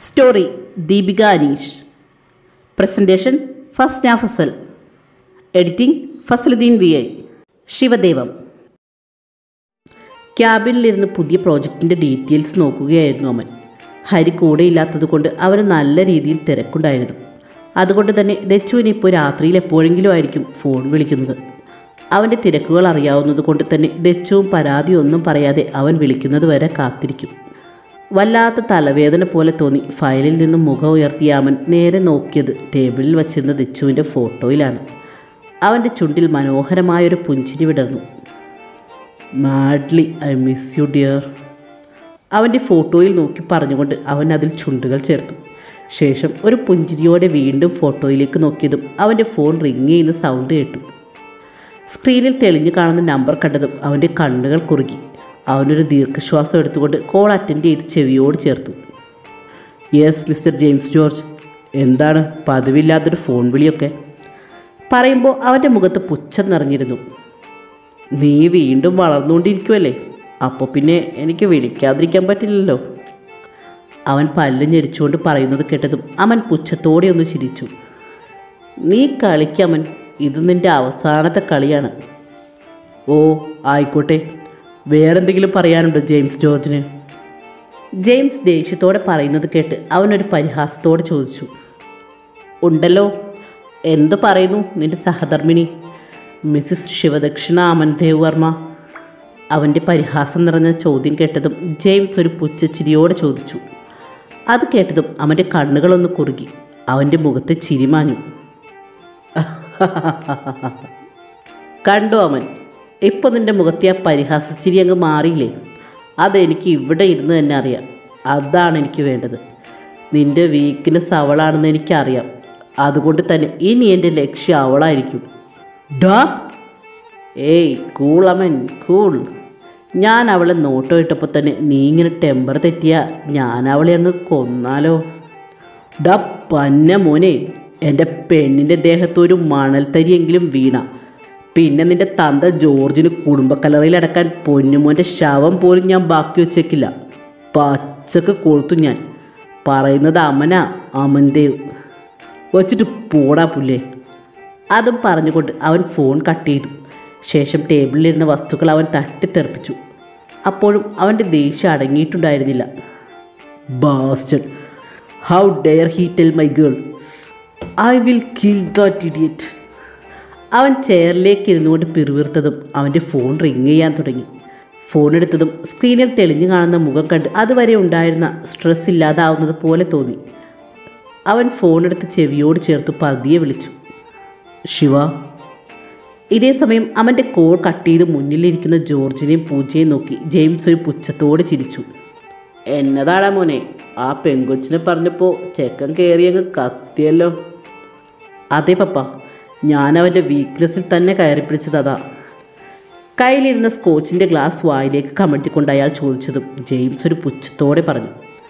Story Deepika Aneesh presentation Fasna Fasal editing Fasaludheen V I Shivadevam ക്യാബിനിലിരുന്ന് പുതിയ പ്രോജക്റ്റിൻ്റെ ഡീറ്റെയിൽസ് നോക്കുകയായിരുന്നു അവൻ ഹരി കൂടെയില്ലാത്തത് കൊണ്ട് അവന് നല്ല രീതിയിൽ തിരക്കുണ്ടായിരുന്നു അതുകൊണ്ട് തന്നെ ദച്ചുവിന് ഇപ്പോൾ രാത്രിയിൽ എപ്പോഴെങ്കിലും ആയിരിക്കും ഫോൺ വിളിക്കുന്നത് അവൻ്റെ തിരക്കുകൾ അറിയാവുന്നത് കൊണ്ട് തന്നെ ദച്ചുവും പരാതിയൊന്നും പറയാതെ അവൻ വിളിക്കുന്നത് വരെ കാത്തിരിക്കും വല്ലാത്ത തലവേദന പോലെ തോന്നി ഫയലിൽ നിന്നും മുഖം ഉയർത്തിയ അവൻ നേരെ നോക്കിയത് ടേബിളിൽ വച്ചിരുന്ന ദച്ചുവിൻ്റെ ഫോട്ടോയിലാണ് അവൻ്റെ ചുണ്ടിൽ മനോഹരമായൊരു പുഞ്ചിരി വിടർന്നു madly I miss you dear അവൻ്റെ ഫോട്ടോയിൽ നോക്കി പറഞ്ഞുകൊണ്ട് അവൻ അതിൽ ചുണ്ടുകൾ ചേർത്തു ശേഷം ഒരു പുഞ്ചിരിയോടെ വീണ്ടും ഫോട്ടോയിലേക്ക് നോക്കിയതും അവൻ്റെ ഫോൺ റിങ് ചെയ്യുന്ന സൗണ്ട് കേട്ടു സ്ക്രീനിൽ തെളിഞ്ഞു കാണുന്ന നമ്പർ കണ്ടതും അവൻ്റെ കണ്ണുകൾ കുറുകി അവനൊരു ദീർഘശ്വാസം എടുത്തുകൊണ്ട് കോൾ അറ്റൻഡ് ചെയ്ത് ചെവിയോട് ചേർത്തു യെസ് മിസ്റ്റർ ജെയിംസ് ജോർജ് എന്താണ് പതിവില്ലാത്തൊരു ഫോൺ വിളിയൊക്കെ പറയുമ്പോൾ അവൻ്റെ മുഖത്ത് പുച്ഛം നിറഞ്ഞിരുന്നു നീ വീണ്ടും വളർന്നുകൊണ്ടിരിക്കുമല്ലേ അപ്പോൾ പിന്നെ എനിക്ക് വിളിക്കാതിരിക്കാൻ പറ്റില്ലല്ലോ അവൻ പല്ല് ഞെരിച്ചുകൊണ്ട് പറയുന്നത് കേട്ടതും അവൻ പുച്ഛത്തോടെ ഒന്ന് ചിരിച്ചു നീ കളിക്കമൻ ഇത് നിൻ്റെ അവസാനത്തെ കളിയാണ് ഓ ആയിക്കോട്ടെ വേറെന്തെങ്കിലും പറയാനുണ്ടോ ജെയിംസ് ജോർജിന് ജെയിംസ് ദേഷ്യത്തോടെ പറയുന്നത് കേട്ട് അവനൊരു പരിഹാസത്തോടെ ചോദിച്ചു ഉണ്ടല്ലോ എന്ത് പറയുന്നു നിന്റെ സഹധർമ്മിണി മിസ്സിസ് ശിവദക്ഷിണ അമൻദേവ് വർമ്മ അവൻ്റെ പരിഹാസം നിറഞ്ഞ ചോദ്യം കേട്ടതും ജെയിംസ് ഒരു പുച്ഛച്ചിരിയോടെ ചോദിച്ചു അത് കേട്ടതും അവൻ്റെ കണ്ണുകളൊന്ന് കുറുകി അവൻ്റെ മുഖത്ത് ചിരിമാഞ്ഞു കണ്ടു അവൻ ഇപ്പോൾ നിൻ്റെ മുഖത്തെ ആ പരിഹാസച്ചിരി അങ്ങ് മാറിയില്ലേ അതെനിക്ക് ഇവിടെ ഇരുന്ന് തന്നെ അറിയാം അതാണ് എനിക്ക് വേണ്ടത് നിൻ്റെ വീക്ക്നെസ് അവളാണെന്ന് എനിക്കറിയാം അതുകൊണ്ട് തന്നെ ഇനി എൻ്റെ ലക്ഷ്യം അവളായിരിക്കും ഡാ ഏയ് കൂൾ അമൻ കൂൾ ഞാൻ അവളെ നോട്ടോ ഇട്ടപ്പോൾ തന്നെ നീ ഇങ്ങനെ ടെമ്പർ തെറ്റിയ ഞാൻ അവളെ അങ്ങ് കൊന്നാലോ ഡാ പന്ന മോനെ എൻ്റെ പെണ്ണിൻ്റെ ദേഹത്ത് ഒരു മണൽത്തരിയെങ്കിലും വീണ പിന്നെ നിൻ്റെ തന്ത ജോർജിന് കുടുംബക്കലറയിലടക്കാൻ പൊന്നുമോൻ്റെ ശവം പോലും ഞാൻ ബാക്കി വെച്ചേക്കില്ല പച്ചക്ക് കൊളുത്തു ഞാൻ പറയുന്നത് അമനാ അമൻദേവ് വച്ചിട്ട് പോടാ പുല്ലേ അതും പറഞ്ഞുകൊണ്ട് അവൻ ഫോൺ കട്ട് ചെയ്തു ശേഷം ടേബിളിലിരുന്ന വസ്തുക്കൾ അവൻ തട്ടിത്തെറിപ്പിച്ചു അപ്പോഴും അവൻ്റെ ദേഷ്യം അടങ്ങിയിട്ടുണ്ടായിരുന്നില്ല bastard how dare he tell my girl I will kill that idiot അവൻ ചെയറിലേക്ക് ഇരുന്നുകൊണ്ട് പിറുവിറുത്തതും അവൻ്റെ ഫോൺ റിങ് ചെയ്യാൻ തുടങ്ങി ഫോൺ എടുത്തതും സ്ക്രീനിൽ തെളിഞ്ഞു കാണുന്ന മുഖം കണ്ട് അതുവരെ ഉണ്ടായിരുന്ന സ്ട്രെസ് ഇല്ലാതാവുന്നത് പോലെ തോന്നി അവൻ ഫോൺ എടുത്ത് ചെവിയോട് ചേർത്ത് പതിയെ വിളിച്ചു ശിവ ഇതേ സമയം അവൻ്റെ കോൾ കട്ട് ചെയ്ത് മുന്നിലിരിക്കുന്ന ജോർജിനെയും പൂജയെയും നോക്കി ജെയിംസ് ഒരു പുച്ഛത്തോടെ ചിരിച്ചു എന്നതാടാ മോനെ ആ പെങ്കൊച്ചിനെ പറഞ്ഞപ്പോൾ ചെക്കൻ കയറി അങ്ങ് കത്തിയല്ലോ അതെ പപ്പ ഞാൻ അവൻ്റെ വീക്ക്നെസ്സിൽ തന്നെ കയറി പിടിച്ചത് അതാ കയ്യിലിരുന്ന സ്കോച്ചിൻ്റെ ഗ്ലാസ് വായിലേക്ക് കമഴ്ത്തിക്കൊണ്ട് അയാൾ ചോദിച്ചതും ജെയിംസ് ഒരു പുച്ഛത്തോടെ പറഞ്ഞു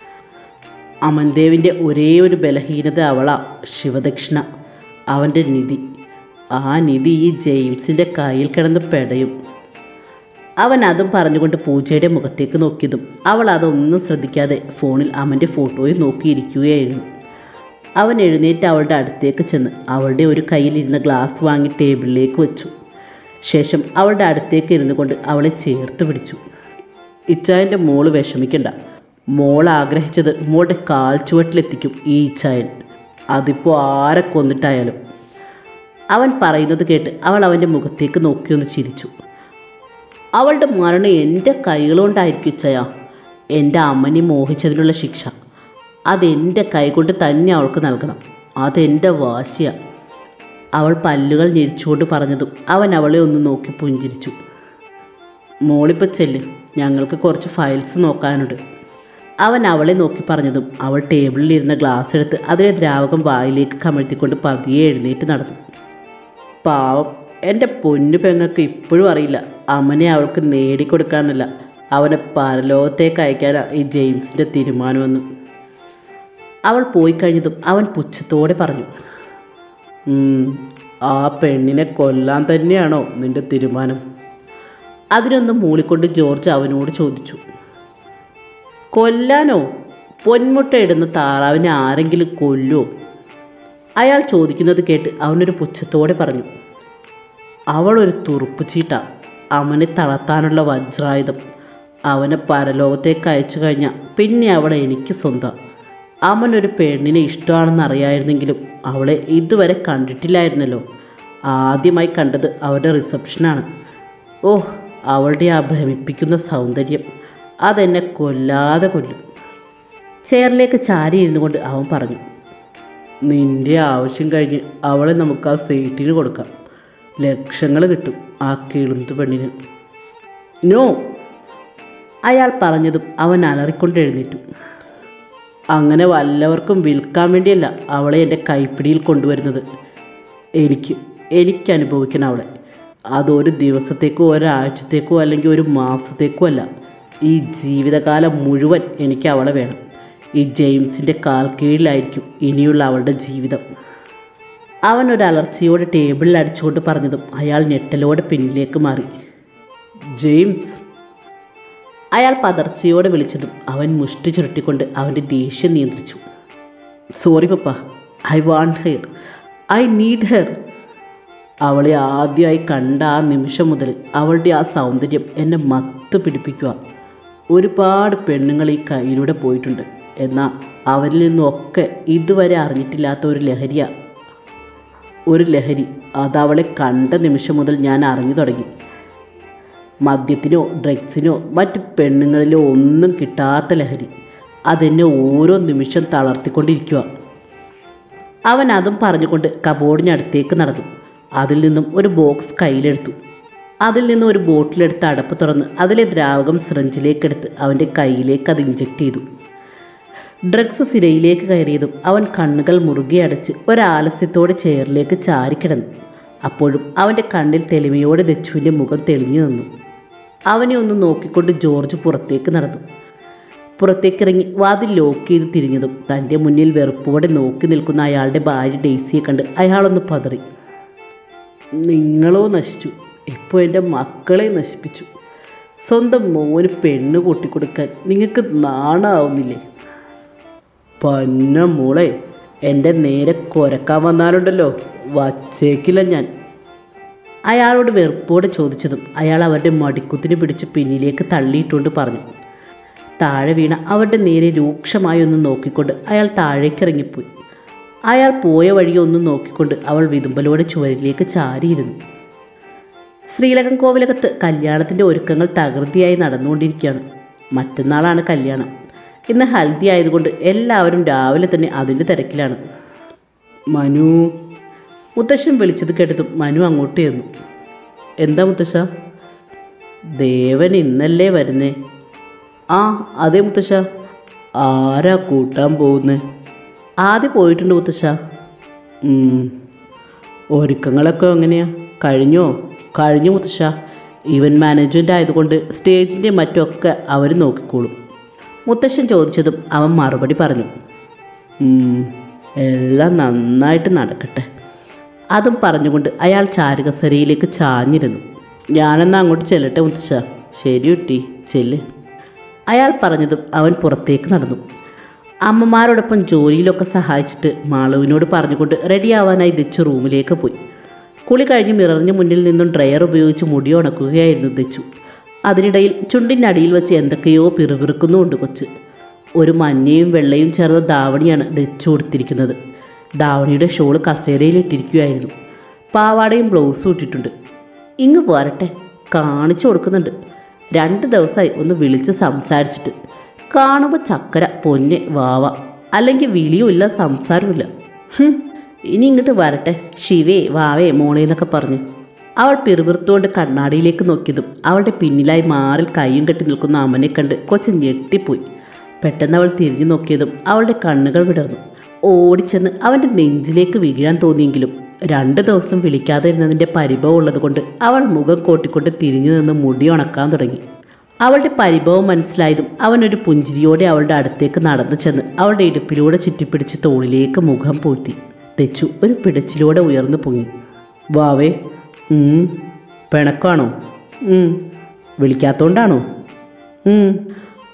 അമൻദേവിൻ്റെ ഒരേ ഒരു ബലഹീനത അവളാ ശിവദക്ഷിണ അവൻ്റെ നിധി ആ നിധി ഈ ജെയിംസിൻ്റെ കയ്യിൽ കിടന്ന് പെടയും അവൻ അതും പറഞ്ഞുകൊണ്ട് പൂജയുടെ മുഖത്തേക്ക് നോക്കിയതും അവൾ അതൊന്നും ശ്രദ്ധിക്കാതെ ഫോണിൽ അവൻ്റെ ഫോട്ടോയിൽ നോക്കിയിരിക്കുകയായിരുന്നു അവൻ എഴുന്നേറ്റ് അവളുടെ അടുത്തേക്ക് ചെന്ന് അവളുടെ ഒരു കയ്യിലിരുന്ന ഗ്ലാസ് വാങ്ങി ടേബിളിലേക്ക് വെച്ചു ശേഷം അവളുടെ അടുത്തേക്ക് ഇരുന്നു കൊണ്ട് അവളെ ചേർത്ത് പിടിച്ചു ഇച്ചായൻ്റെ മോള് വിഷമിക്കണ്ട മോൾ ആഗ്രഹിച്ചത് മോളുടെ കാൽ ചുവട്ടിലെത്തിക്കും ഈ ഇച്ചായൻ അതിപ്പോൾ ആരെ കൊന്നിട്ടായാലും അവൻ പറയുന്നത് കേട്ട് അവൾ അവൻ്റെ മുഖത്തേക്ക് നോക്കിയൊന്ന് ചിരിച്ചു അവളുടെ മരണം എൻ്റെ കൈകളുകൊണ്ടായിരിക്കും ഇച്ചയ എൻ്റെ അമ്മനെ മോഹിച്ചതിനുള്ള ശിക്ഷ അതെൻ്റെ കൈകൊണ്ട് തന്നെ അവൾക്ക് നൽകണം അതെൻ്റെ വാശിയാണ് അവൾ പല്ലുകൾ ഞെരിച്ചുകൊണ്ട് പറഞ്ഞതും അവൻ അവളെ ഒന്ന് നോക്കി പുഞ്ചിരിച്ചു മോളിപ്പോൾ ചെല്ല് ഞങ്ങൾക്ക് കുറച്ച് ഫയൽസ് നോക്കാനുണ്ട് അവൻ അവളെ നോക്കി പറഞ്ഞതും അവൾ ടേബിളിൽ ഇരുന്ന ഗ്ലാസ് എടുത്ത് അതിലെ ദ്രാവകം വായിലേക്ക് കമഴ്ത്തിക്കൊണ്ട് പതിയെ എഴുന്നേറ്റ് നടന്നു പാവം എൻ്റെ പൊന്നു പെങ്ങൾക്ക് ഇപ്പോഴും അറിയില്ല അമ്മനെ അവൾക്ക് നേടിക്കൊടുക്കാനല്ല അവനെ പരലോകത്തേക്ക് അയക്കാനാണ് ഈ ജെയിംസിൻ്റെ തീരുമാനമെന്ന് അവൾ പോയി കഴിഞ്ഞതും അവൻ പുച്ഛത്തോടെ പറഞ്ഞു "ഉം, ആ പെണ്ണിനെ കൊല്ലാൻ തന്നെയാണോ നിന്റെ തീരുമാനം അതിനൊന്ന് മൂളിക്കൊണ്ട് ജോർജ് അവനോട് ചോദിച്ചു കൊല്ലാനോ പൊന്മുട്ട ഇടുന്ന താറാവിനെ ആരെങ്കിലും കൊല്ലുമോ അയാൾ ചോദിക്കുന്നത് കേട്ട് അവനൊരു പുച്ഛത്തോടെ പറഞ്ഞു അവളൊരു തുറുപ്പ് ചീട്ട അവനെ തളർത്താനുള്ള വജ്രായുധം അവനെ പരലോകത്തേക്ക് അയച്ചു കഴിഞ്ഞാൽ പിന്നെ അവളെ എനിക്ക് സ്വന്തം അവനൊരു പെണ്ണിനെ ഇഷ്ടമാണെന്ന് അറിയായിരുന്നെങ്കിലും അവളെ ഇതുവരെ കണ്ടിട്ടില്ലായിരുന്നല്ലോ ആദ്യമായി കണ്ടത് അവരുടെ റിസപ്ഷനാണ് ഓ അവളുടെ ആ ഭ്രമിപ്പിക്കുന്ന സൗന്ദര്യം അതെന്നെ കൊല്ലാതെ കൊല്ലും ചെയറിലേക്ക് ചാരി ഇരുന്നു കൊണ്ട് അവൻ പറഞ്ഞു നിന്റെ ആവശ്യം കഴിഞ്ഞ് അവളെ നമുക്ക് ആ സീറ്റിന് കൊടുക്കാം ലക്ഷങ്ങൾ കിട്ടും ആ കിളുന്ത് പെണ്ണിന് നോ അയാൾ പറഞ്ഞതും അവൻ അലറിക്കൊണ്ട് എഴുന്നേറ്റു അങ്ങനെ വല്ലവർക്കും വിൽക്കാൻ വേണ്ടിയല്ല അവളെ എൻ്റെ കൈപ്പിടിയിൽ കൊണ്ടുവരുന്നത് എനിക്ക് എനിക്ക് അനുഭവിക്കണം അവളെ അതൊരു ദിവസത്തേക്കോ ഒരാഴ്ചത്തേക്കോ അല്ലെങ്കിൽ ഒരു മാസത്തേക്കോ അല്ല ഈ ജീവിതകാലം മുഴുവൻ എനിക്ക് അവളെ വേണം ഈ ജെയിംസിൻ്റെ കാൽ കീഴിലായിരിക്കും ഇനിയുള്ള അവളുടെ ജീവിതം അവൻ ഒരു അലർച്ചയോടെ ടേബിളിൽ അടിച്ചുകൊണ്ട് പറഞ്ഞതും അയാൾ ഞെട്ടലോടെ പിന്നിലേക്ക് മാറി ജെയിംസ് അയാൾ പതർച്ചയോടെ വിളിച്ചതും അവൻ മുഷ്ടി ചുരുട്ടിക്കൊണ്ട് അവൻ്റെ ദേഷ്യം നിയന്ത്രിച്ചു sorry papa I want her I need her അവളെ ആദ്യമായി കണ്ട ആ നിമിഷം മുതൽ അവളുടെ ആ സൗന്ദര്യം എന്നെ മത്ത് പിടിപ്പിക്കുക ഒരുപാട് പെണ്ണുങ്ങൾ ഈ കയ്യിലൂടെ പോയിട്ടുണ്ട് എന്നാൽ അവരിൽ നിന്നൊക്കെ ഇതുവരെ അറിഞ്ഞിട്ടില്ലാത്ത ഒരു ലഹരിയ ഒരു ലഹരി അതവളെ കണ്ട നിമിഷം മുതൽ ഞാൻ അറിഞ്ഞു തുടങ്ങി മദ്യത്തിനോ ഡ്രഗ്സിനോ മറ്റ് പെണ്ണുങ്ങളിലോ ഒന്നും കിട്ടാത്ത ലഹരി അതെന്നെ ഓരോ നിമിഷം തളർത്തിക്കൊണ്ടിരിക്കുക അവൻ അതും പറഞ്ഞുകൊണ്ട് കബോർഡിനടുത്തേക്ക് നടന്നു അതിൽ നിന്നും ഒരു ബോക്സ് കയ്യിലെടുത്തു അതിൽ നിന്നും ഒരു ബോട്ടിലെടുത്ത് അടപ്പ് തുറന്ന് അതിലെ ദ്രാവകം സിറിഞ്ചിലേക്കെടുത്ത് അവൻ്റെ കയ്യിലേക്ക് അത് ഇഞ്ചെക്ട് ചെയ്തു ഡ്രഗ്സ് സിരയിലേക്ക് കയറിയതും അവൻ കണ്ണുകൾ മുറുകെ അടച്ച് ഒരാലസ്യത്തോടെ ചെയറിലേക്ക് ചാരിക്കിടന്നു അപ്പോഴും അവൻ്റെ കണ്ണിൽ തെളിമയോടെ ദച്ചുവിൻ്റെ മുഖം തെളിഞ്ഞു നിന്നു അവനെ ഒന്ന് നോക്കിക്കൊണ്ട് ജോർജ് പുറത്തേക്ക് നടന്നു പുറത്തേക്കിറങ്ങി വാതിൽ ലോക്ക് ചെയ്ത് തിരിഞ്ഞതും തൻ്റെ മുന്നിൽ വെറുപ്പോടെ നോക്കി നിൽക്കുന്ന അയാളുടെ ഭാര്യ ഡെയ്സിയെ കണ്ട് അയാളൊന്ന് പതറി നിങ്ങളോ നശിച്ചു ഇപ്പോൾ എൻ്റെ മക്കളെ നശിപ്പിച്ചു സ്വന്തം മോന് പെണ്ണ് കൂട്ടിക്കൊടുക്കാൻ നിങ്ങൾക്ക് നാണാവുന്നില്ലേ പന്ന മോളെ എൻ്റെ നേരെ കുരക്കാൻ വന്നാലുണ്ടല്ലോ വച്ചേക്കില്ല ഞാൻ അയാളോട് വെറുപ്പോടെ ചോദിച്ചതും അയാൾ അവരുടെ മടിക്കുത്തിന് പിടിച്ച് പിന്നിലേക്ക് തള്ളിയിട്ടുകൊണ്ട് പറഞ്ഞു താഴെ വീണ അവരുടെ നേരെ രൂക്ഷമായി ഒന്ന് നോക്കിക്കൊണ്ട് അയാൾ താഴേക്ക് ഇറങ്ങിപ്പോയി അയാൾ പോയ വഴി ഒന്ന് നോക്കിക്കൊണ്ട് അവൾ വിതുമ്പലോടെ ചുവരിലേക്ക് ചാരിയിരുന്നു ശ്രീലകം കോവിലകത്ത് കല്യാണത്തിൻ്റെ ഒരുക്കങ്ങൾ തകൃതിയായി നടന്നുകൊണ്ടിരിക്കുകയാണ് മറ്റന്നാളാണ് കല്യാണം ഇന്ന് ഹൽദി ആയതുകൊണ്ട് എല്ലാവരും രാവിലെ തന്നെ അതിൻ്റെ തിരക്കിലാണ് മനു മുത്തശ്ശൻ വിളിച്ചത് കേട്ടതും മനു അങ്ങോട്ട് ചെന്നു എന്താ മുത്തശ്ശ ദേവൻ ഇന്നല്ലേ വരുന്നേ ആ അതെ മുത്തശ്ശ ആരാ കൂട്ടാൻ പോകുന്നേ ആദ്യം പോയിട്ടുണ്ട് മുത്തശ്ശ ഉം. ഒരുക്കങ്ങളൊക്കെ എങ്ങനെയാ കഴിഞ്ഞോ കഴിഞ്ഞു മുത്തശ്ശ ഇവൻറ്റ് മാനേജ്മെൻ്റ് ആയതുകൊണ്ട് സ്റ്റേജിൻ്റെ മറ്റൊക്കെ അവർ നോക്കിക്കോളും മുത്തശ്ശൻ ചോദിച്ചതും അവൻ മറുപടി പറഞ്ഞു "ഉം, എല്ലാം നന്നായിട്ട് നടക്കട്ടെ അതും പറഞ്ഞുകൊണ്ട് അയാൾ ചാരുകസരയിലേക്ക് ചാഞ്ഞിരുന്നു ഞാനെന്നാ അങ്ങോട്ട് ചെല്ലട്ടെ മുത്തശ്ശ ശരി കുട്ടി ചെല്ല് അയാൾ പറഞ്ഞതും അവൻ പുറത്തേക്ക് നടന്നു അമ്മമാരോടൊപ്പം ജോലിയിലൊക്കെ സഹായിച്ചിട്ട് മാളുവിനോട് പറഞ്ഞുകൊണ്ട് റെഡിയാവാനായി ദച്ചു റൂമിലേക്ക് പോയി കുളി കഴിഞ്ഞ് മിററിന് മുന്നിൽ നിന്നും ഡ്രയർ ഉപയോഗിച്ച് മുടി ഉണക്കുകയായിരുന്നു ദച്ചു അതിനിടയിൽ ചുണ്ടിൻ്റെ അടിയിൽ വെച്ച് എന്തൊക്കെയോ പിറുപിറുക്കുന്നുമുണ്ട് കൊച്ച് ഒരു മഞ്ഞയും വെള്ളയും ചേർന്ന ധാവണിയാണ് ദച്ചു കൊടുത്തിരിക്കുന്നത് ധാവണിയുടെ ഷോള് കസേരയിൽ ഇട്ടിരിക്കുകയായിരുന്നു പാവാടയും ബ്ലൗസും ഇട്ടിട്ടുണ്ട് ഇങ്ങ് പോരട്ടെ കാണിച്ചു കൊടുക്കുന്നുണ്ട് രണ്ട് ദിവസമായി ഒന്ന് വിളിച്ച് സംസാരിച്ചിട്ട് കാണുമ്പോൾ ചക്കര പൊന്നെ വാവ അല്ലെങ്കിൽ വിളിയുമില്ല സംസാരവുമില്ല ഹും, ഇനി ഇങ്ങോട്ട് വരട്ടെ ശിവേ വാവേ മോളെ എന്നൊക്കെ പറഞ്ഞു അവൾ പിറുപിറുത്തുകൊണ്ട് കണ്ണാടിയിലേക്ക് നോക്കിയതും അവളുടെ പിന്നിലായി മാറിൽ കൈയും കെട്ടി നിൽക്കുന്ന അമ്മനെ കണ്ട് കൊച്ചു ഞെട്ടിപ്പോയി പെട്ടെന്ന് അവൾ തിരിഞ്ഞു നോക്കിയതും അവളുടെ കണ്ണുകൾ വിടർന്നു ഓടിച്ചെന്ന് അവൻ്റെ നെഞ്ചിലേക്ക് വീഴാൻ തോന്നിയെങ്കിലും രണ്ട് ദിവസം വിളിക്കാതെ ഇരുന്നതിൻ്റെ പരിഭവം ഉള്ളതുകൊണ്ട് അവൾ മുഖം കോട്ടിക്കൊണ്ട് തിരിഞ്ഞു നിന്ന് മുടി ഉണക്കാൻ തുടങ്ങി അവളുടെ പരിഭവം മനസ്സിലായതും അവനൊരു പുഞ്ചിരിയോടെ അവളുടെ അടുത്തേക്ക് നടന്നു ചെന്ന് അവളുടെ ഇടുപ്പിലൂടെ ചുറ്റിപ്പിടിച്ച് തോളിലേക്ക് മുഖം പൂഴ്ത്തി തെച്ചു ഒരു പിടച്ചിലൂടെ ഉയർന്നു പൊങ്ങി വാവേ ഉം, പിണക്കാണോ ഉം, വിളിക്കാത്തോണ്ടാണോ ഉം,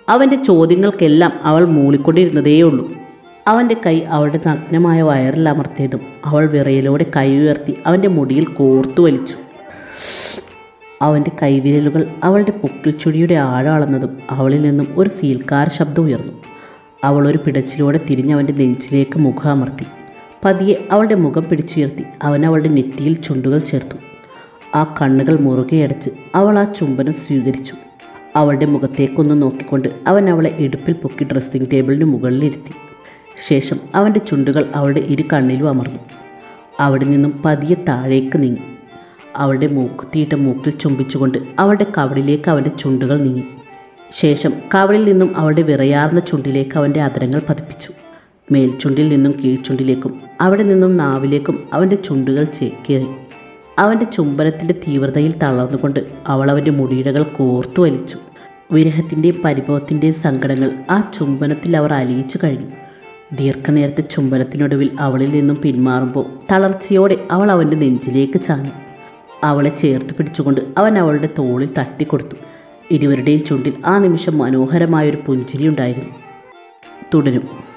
അവൻ്റെ ചോദ്യങ്ങൾക്കെല്ലാം അവൾ മൂളിക്കൊണ്ടിരുന്നതേയുള്ളൂ അവൻ്റെ കൈ അവളുടെ നഗ്നമായ വയറിൽ അമർത്തിയതും അവൾ വിറയലോടെ കൈ ഉയർത്തി അവൻ്റെ മുടിയിൽ കോർത്തു വലിച്ചു അവൻ്റെ കൈവിരലുകൾ അവളുടെ പൊക്കിൽ ചുഴിയുടെ ആഴം അളന്നതും അവളിൽ നിന്നും ഒരു സീൽക്കാര ശബ്ദം ഉയർന്നു അവൾ ഒരു പിടച്ചിലോടെ തിരിഞ്ഞ് അവൻ്റെ നെഞ്ചിലേക്ക് മുഖം അമർത്തി പതിയെ അവളുടെ മുഖം പിടിച്ചുയർത്തി അവൻ അവളുടെ നെറ്റിയിൽ ചുണ്ടുകൾ ചേർത്തു ആ കണ്ണുകൾ മുറുകെ അടച്ച് അവൾ ആ ചുംബനം സ്വീകരിച്ചു അവളുടെ മുഖത്തേക്കൊന്ന് നോക്കിക്കൊണ്ട് അവൻ അവളെ ഇടുപ്പിൽ പൊക്കി ഡ്രസ്സിംഗ് ടേബിളിന് മുകളിലിരുത്തി ശേഷം അവൻ്റെ ചുണ്ടുകൾ അവളുടെ ഇരു കണ്ണിലും അമർന്നു അവിടെ നിന്നും പതിയെ താഴേക്ക് നീങ്ങി അവളുടെ മൂക്കുത്തിയിട്ട മൂക്കിൽ ചുംബിച്ചുകൊണ്ട് അവളുടെ കവളിലേക്ക് അവൻ്റെ ചുണ്ടുകൾ നീങ്ങി ശേഷം കവളിൽ നിന്നും അവളുടെ വിറയാർന്ന ചുണ്ടിലേക്ക് അവൻ്റെ അതരങ്ങൾ പതിപ്പിച്ചു മേൽചുണ്ടിൽ നിന്നും കീഴ്ചുണ്ടിലേക്കും അവിടെ നിന്നും നാവിലേക്കും അവൻ്റെ ചുണ്ടുകൾ ചേക്കേറി അവൻ്റെ ചുംബനത്തിൻ്റെ തീവ്രതയിൽ തളർന്നുകൊണ്ട് അവൾ അവൻ്റെ മുടിയിടകൾ കോർത്തു വലിച്ചു വിരഹത്തിൻ്റെയും പരിഭവത്തിൻ്റെയും സങ്കടങ്ങൾ ആ ചുംബനത്തിൽ അവർ അലിയിച്ചു കഴിഞ്ഞു ദീർഘനേരത്തെ ചുംബനത്തിനൊടുവിൽ അവളിൽ നിന്നും പിന്മാറുമ്പോൾ തളർച്ചയോടെ അവൾ അവൻ്റെ നെഞ്ചിലേക്ക് ചാഞ്ഞു അവളെ ചേർത്ത് പിടിച്ചുകൊണ്ട് അവൻ അവളുടെ തോളിൽ തട്ടിക്കൊടുത്തു ഇരുവരുടെയും ചുണ്ടിൽ ആ നിമിഷം മനോഹരമായൊരു പുഞ്ചിരി ഉണ്ടായിരുന്നു തുടരും